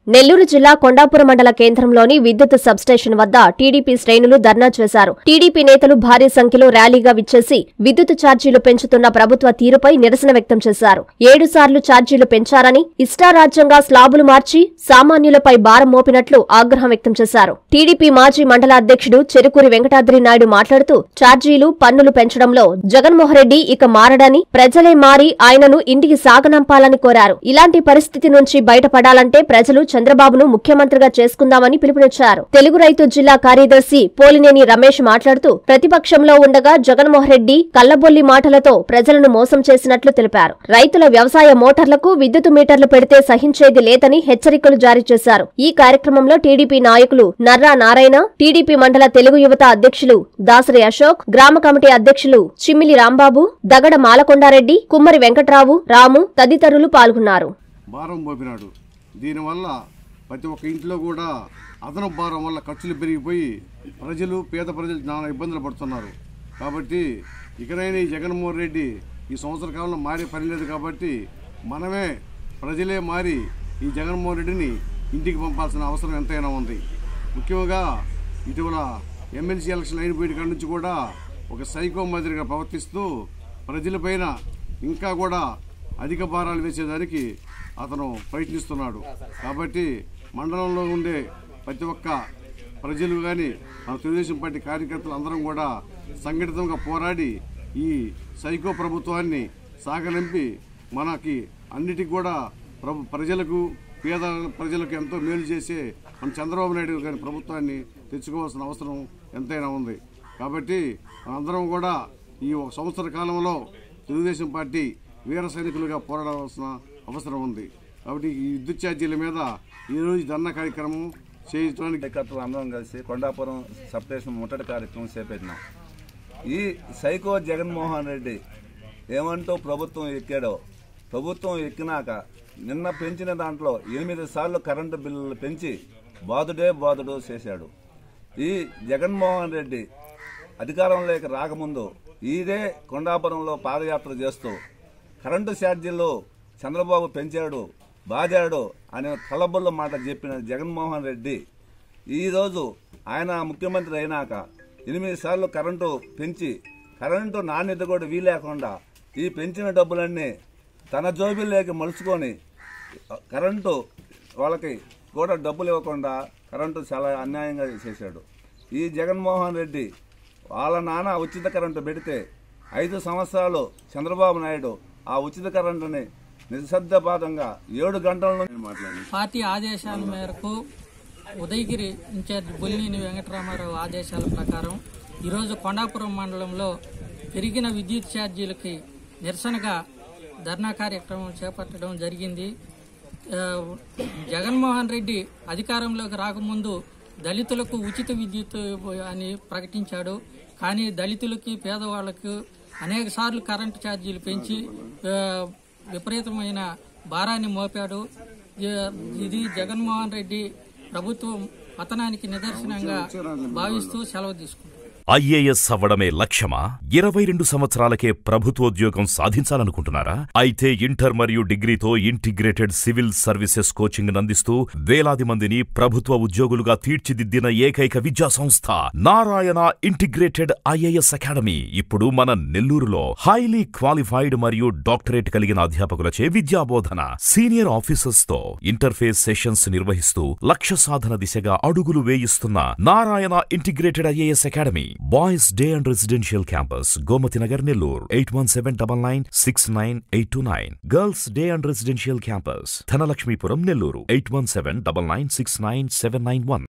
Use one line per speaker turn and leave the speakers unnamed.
నెల్లూరు జిల్లా కొండాపురం మండల కేంద్రంలోని విద్యుత్ సబ్స్టేషన్ వద్ద టీడీపీ శ్రేణులు ధర్నా చేశారు టీడీపీ నేతలు భారీ సంఖ్యలో ర్యాలీగా విచ్చేసి విద్యుత్ ఛార్జీలు పెంచుతున్న ప్రభుత్వ తీరుపై నిరసన వ్యక్తం చేశారు ఏడు సార్లు ఛార్జీలు పెంచారని ఇష్టారాజ్యంగా స్లాబులు మార్చి సామాన్యులపై భారం మోపినట్లు ఆగ్రహం వ్యక్తం చేశారు టీడీపీ మాజీ మండల అధ్యక్షుడు చెరుకూరి వెంకటాద్రి నాయుడు మాట్లాడుతూ ఛార్జీలు పన్నులు పెంచడంలో జగన్మోహన్రెడ్డి ఇక మారడని ప్రజలే మారి ఆయనను ఇంటికి సాగనంపాలని కోరారు ఇలాంటి పరిస్థితి నుంచి బయటపడాలంటే ప్రజలు చంద్రబాబును ముఖ్యమంత్రిగా చేసుకుందామని పిలుపునిచ్చారు తెలుగు రైతు జిల్లా కార్యదర్శి పోలినేని రమేష్ మాట్లాడుతూ ప్రతిపక్షంలో ఉండగా జగన్మోహన్ రెడ్డి కల్లబొల్లి మాటలతో ప్రజలను మోసం చేసినట్లు తెలిపారు రైతుల వ్యవసాయ మోటార్లకు విద్యుత్ మీటర్లు పెడితే సహించేది లేదని హెచ్చరికలు జారీ చేశారు ఈ కార్యక్రమంలో టీడీపీ నాయకులు నర్రా నారాయణ టీడీపీ మండల తెలుగు యువత అధ్యక్షులు దాసరి అశోక్ గ్రామ కమిటీ అధ్యక్షులు చిమ్మిలి రాంబాబు దగడ మాలకొండారెడ్డి కుమ్మరి వెంకట్రావు రాము తదితరులు పాల్గొన్నారు
భారం మోపినాడు దీనివల్ల ప్రతి ఒక్క ఇంట్లో కూడా అదనపు భారం వల్ల ఖర్చులు పెరిగిపోయి ప్రజలు పేద ప్రజలు నానా ఇబ్బందులు పడుతున్నారు కాబట్టి ఇకనైనా ఈ జగన్మోహన్ రెడ్డి ఈ సంవత్సర కాలంలో మారే పని లేదు కాబట్టి మనమే ప్రజలే మారి ఈ జగన్మోహన్ రెడ్డిని ఇంటికి పంపాల్సిన అవసరం ఎంతైనా ఉంది ముఖ్యంగా ఇటీవల ఎమ్మెల్సీ ఎలక్షన్ అయిపోయిన కాడి నుంచి కూడా ఒక సైకో మాదిరిగా ప్రవర్తిస్తూ ప్రజలపైన ఇంకా కూడా అధిక భారాలు వేసేదానికి అతను ప్రయత్నిస్తున్నాడు కాబట్టి మండలంలో ఉండే ప్రతి ఒక్క ప్రజలు కానీ మన తెలుగుదేశం పార్టీ కార్యకర్తలు అందరం కూడా సంఘటితంగా పోరాడి ఈ సైకో ప్రభుత్వాన్ని సాగనంపి మనకి అన్నిటికి కూడా ప్రభు ప్రజలకు పేద ప్రజలకు ఎంతో మేలు చేసే మన చంద్రబాబు నాయుడు గారి ప్రభుత్వాన్ని తెచ్చుకోవాల్సిన అవసరం ఎంతైనా ఉంది కాబట్టి మనందరం కూడా ఈ ఒక సంవత్సర కాలంలో తెలుగుదేశం పార్టీ వీర సైనికులుగా పోరాడాల్సిన అవసరం ఉంది కాబట్టి ఈ విద్యుత్ ఛార్జీల మీద ఈరోజు ధర్నా కార్యక్రమం చేయడానికి
కార్యకర్తలు అందరం కలిసి కొండాపురం సబ్స్టేషన్ ముట్టడి కార్యక్రమం చేపట్టినాం ఈ సైకో జగన్మోహన్ రెడ్డి ఏమంటూ ప్రభుత్వం ఎక్కాడో ప్రభుత్వం ఎక్కినాక నిన్న పెంచిన దాంట్లో ఎనిమిది సార్లు కరెంటు బిల్లులు పెంచి బాదుడే బాదుడు చేశాడు ఈ జగన్మోహన్ రెడ్డి అధికారంలోకి రాకముందు ఇదే కొండాపురంలో పాదయాత్ర చేస్తూ కరెంటు ఛార్జీలు చంద్రబాబు పెంచాడు బాదాడు అనే కలబుల్ల మాట చెప్పిన జగన్మోహన్ రెడ్డి ఈరోజు ఆయన ముఖ్యమంత్రి అయినాక ఎనిమిది సార్లు కరెంటు పెంచి కరెంటు నాణ్యత కూడా వీలేకుండా ఈ పెంచిన డబ్బులన్నీ తన జోబిల్లోకి మలుచుకొని కరెంటు వాళ్ళకి కూడా డబ్బులు ఇవ్వకుండా కరెంటు చాలా అన్యాయంగా చేశాడు ఈ జగన్మోహన్ రెడ్డి వాళ్ళ నాన్న ఉచిత కరెంటు పెడితే ఐదు సంవత్సరాలు చంద్రబాబు నాయుడు ఆ ఉచిత కరెంటుని నిశ్శబ్దపాతంగా ఏడు గంటల నుంచి మాట్లాడి
పార్టీ ఆదేశాల మేరకు ఉదయగిరి ఇన్ఛార్జ్ బొల్లినేని వెంకటరామారావు ఆదేశాల ప్రకారం ఈరోజు కొండాపురం మండలంలో పెరిగిన విద్యుత్ ఛార్జీలకి నిరసనగా ధర్నా కార్యక్రమం చేపట్టడం జరిగింది ఆ, జగన్మోహన్ రెడ్డి అధికారంలోకి రాకముందు దళితులకు ఉచిత విద్యుత్ అని ప్రకటించాడు కానీ దళితులకి పేదవాళ్లకు అనేక సార్లు కరెంటు ఛార్జీలు పెంచి ఆ, విపరీతమైన భారాన్ని మోపాడు ఇ- ఇది జగన్మోహన్ రెడ్డి ప్రభుత్వం పతనానికి నిదర్శనంగా భావిస్తూ సెలవు తీసుకుంది
ఐఏఎస్ అవ్వడమే లక్ష్యమా ఇరవై రెండు సంవత్సరాలకే ప్రభుత్వోద్యోగం సాధించాలనుకుంటున్నారా అయితే ఇంటర్ మరియు డిగ్రీతో ఇంటిగ్రేటెడ్ సివిల్ సర్వీసెస్ కోచింగ్ అందిస్తూ వేలాది మందిని ప్రభుత్వ ఉద్యోగులుగా తీర్చిదిద్దిన ఏకైక విద్యా సంస్థ నారాయణ ఇంటిగ్రేటెడ్ ఐఏఎస్ అకాడమీ ఇప్పుడు మన నెల్లూరులో హైలీ క్వాలిఫైడ్ మరియు డాక్టరేట్ కలిగిన అధ్యాపకులచే విద్యాబోధన సీనియర్ ఆఫీసర్స్ తో ఇంటర్ఫేస్ సెషన్స్ నిర్వహిస్తూ లక్ష్య సాధన దిశగా అడుగులు వేయిస్తున్న Narayana integrated IAS academy boys day and residential campus Gomathi Nagar Nellore eight one seven double nine six nine eight two nine girls day and residential campus Dhanalakshmipuram Nellore eight one seven double nine six nine seven nine one